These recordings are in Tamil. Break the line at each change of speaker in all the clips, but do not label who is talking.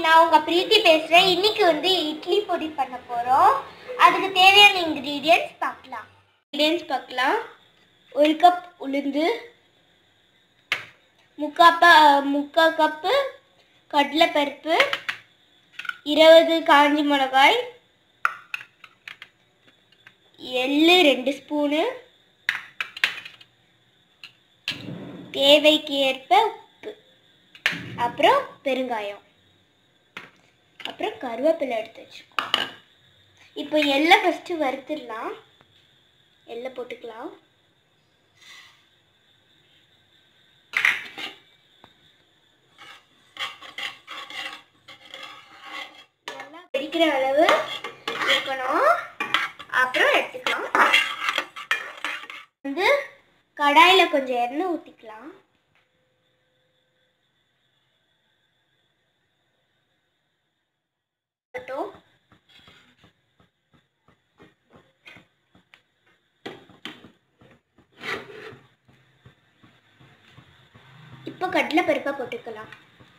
நான் உங்க பிரீத்தி பேசுறேன் இன்னைக்கு வந்து இட்லி பொடி பண்ண போறோம் அதுக்கு தேவையான இன்கிரீடியன்ஸ் பார்க்கலாம் இன்கிரீடியன்ஸ் பார்க்கலாம் ஒரு கப் உளுந்து முக்கா ப முக்கா கப்பு கடலைப்பருப்பு இருபது காஞ்சி மிளகாய் எள்ளு ரெண்டு ஸ்பூனு தேவைக்கு ஏற்ப உப்பு அப்புறம் பெருங்காயம் அப்புறம் கருவேப்பிலை எடுத்து வச்சுக்கோம் இப்போ எள்ளை ஃபஸ்ட்டு வறுத்துடலாம் எள்ளை போட்டுக்கலாம் நல்லா வெடிக்கிற அளவு இருக்கணும் அப்புறம் எடுத்துக்கலாம் வந்து கடாயில் கொஞ்சம் எண்ணெய் ஊற்றிக்கலாம் இருக்கட்டும் இப்போ கடலை பருப்பை போட்டுக்கலாம்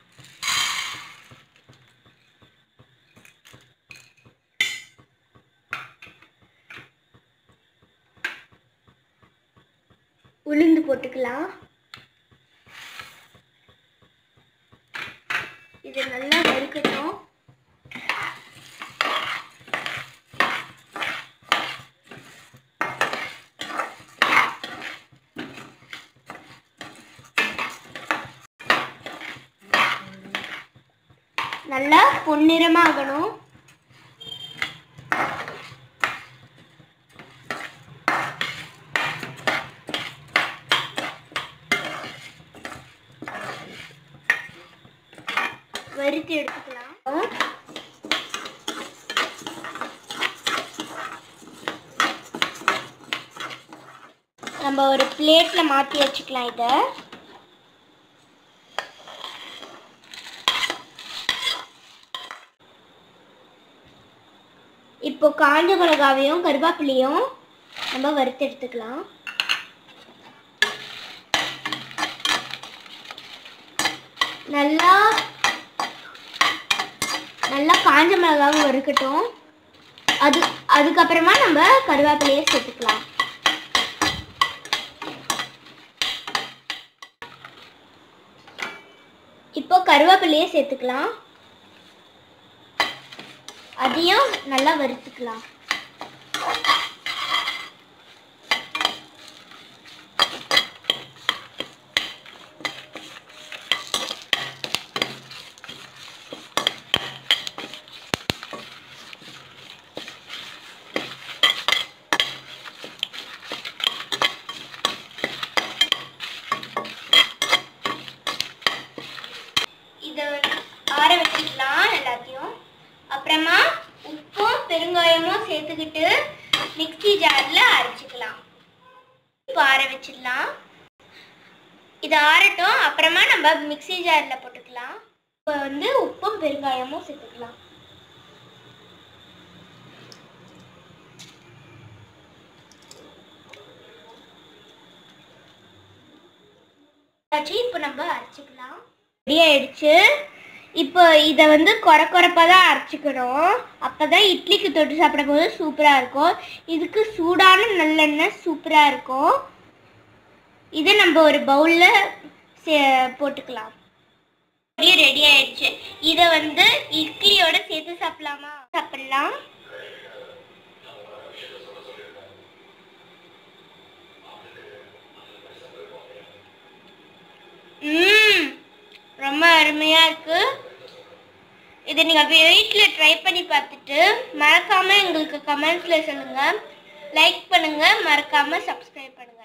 உளுந்து போட்டுக்கலாம் இது நல்லா வறுக்கட்டும் நல்லா பொன்னிறமாகணும் வறுத்து எடுத்துக்கலாம் நம்ம ஒரு பிளேட்ல மாத்தி வச்சுக்கலாம் இதை இப்போ காஞ்ச மிளகாவையும் கருவேப்பிலையும் நம்ம வறுத்து எடுத்துக்கலாம் நல்லா நல்லா காஞ்ச மிளகாவும் வறுக்கட்டும் அது அதுக்கப்புறமா நம்ம கருவேப்பிலையை சேர்த்துக்கலாம் இப்போ கருவேப்பிலையை சேர்த்துக்கலாம் அதையும் நல்லா வறுத்துக்கலாம் இதை ஆற வச்சுக்கலாம் எல்லாத்தையும் அப்புறமா உப்பும் பெருங்காயமும் சேர்த்துக்கிட்டு மிக்ஸி ஜாரில் அரைச்சிக்கலாம் இப்போ ஆற வச்சிடலாம் இது ஆறட்டும் அப்புறமா நம்ம மிக்ஸி ஜாரில் போட்டுக்கலாம் இப்போ வந்து உப்பும் பெருங்காயமும் சேர்த்துக்கலாம் ஆச்சு இப்போ நம்ம அரைச்சிக்கலாம் ரெடி ஆயிடுச்சு இப்போ இதை வந்து குறை குறைப்பாக தான் அரைச்சிக்கணும் அப்போ தான் இட்லிக்கு தொட்டு சாப்பிடும் போது சூப்பராக இருக்கும் இதுக்கு சூடான நல்லெண்ணெய் சூப்பராக இருக்கும் இதை நம்ம ஒரு பவுலில் சே போட்டுக்கலாம் அப்படியே ரெடி ஆயிடுச்சு இதை வந்து இட்லியோட சேர்த்து சாப்பிடலாமா சாப்பிடலாம் ம் ரொம்ப அருமையாக இருக்கு இதை நீங்கள் வீட்டில் ட்ரை பண்ணி பார்த்துட்டு மறக்காமல் எங்களுக்கு கமெண்ட்ஸில் சொல்லுங்கள் லைக் பண்ணுங்கள் மறக்காமல் சப்ஸ்கிரைப் பண்ணுங்கள்